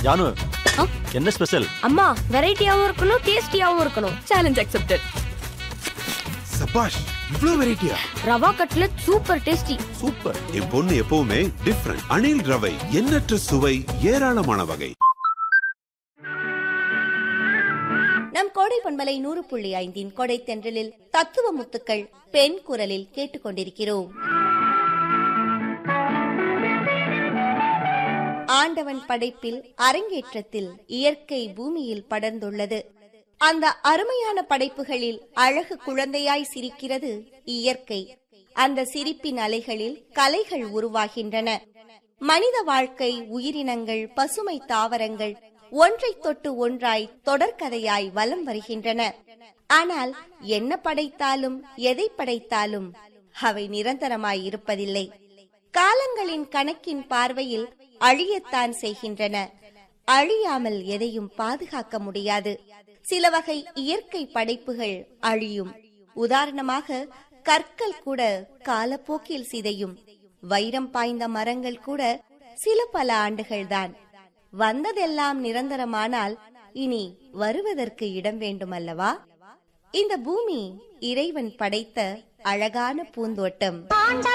ஜானு ஆ? என்ன ஸ்பெஷல் அம்மா வெரைட்டியாவும் இருக்கணும் டேஸ்டியாவும் இருக்கணும் சேலஞ்ச் அக்செப்டட் சபாஷ் இவ்ளோ வெரைட்டியா rava cutlet super tasty super என் பொண்ணு எப்பவுமே டிஃப்ரெண்ட் அணில் ரவை எண்ணற்ற சுவை ஏராளமான வகை நம் கோடை பண்பலை நூறு புள்ளி ஐந்தின் கொடை தென்றலில் தத்துவ முத்துக்கள் பெண் குரலில் கேட்டுக்கொண்டிருக்கிறோம் ஆண்டவன் படைப்பில் அரங்கேற்றத்தில் இயற்கை பூமியில் படர்ந்துள்ளது அந்த அருமையான படைப்புகளில் அழகு குழந்தையாய் சிரிக்கிறது இயற்கை அந்த சிரிப்பின் அலைகளில் கலைகள் உருவாகின்றன மனித வாழ்க்கை உயிரினங்கள் பசுமை தாவரங்கள் ஒன்றைத் தொட்டு ஒன்றாய் தொடர்கதையாய் வலம் வருகின்றன ஆனால் என்ன படைத்தாலும் எதை படைத்தாலும் அவை நிரந்தரமாய் இருப்பதில்லை காலங்களின் கணக்கின் பார்வையில் அழியத்தான் செய்கின்றன அழியாமல் எதையும் பாதுகாக்க முடியாது சில வகை இயற்கை படைப்புகள் அழியும் உதாரணமாக கற்கள் கூட காலப்போக்கில் சிதையும் வைரம் பாய்ந்த மரங்கள் கூட சில பல ஆண்டுகள்தான் வந்ததெல்லாம் நிரந்தரமானால் இனி வருவதற்கு இடம் வேண்டுமல்லவா இந்த பூமி இறைவன் படைத்த அழகான பூந்தோட்டம்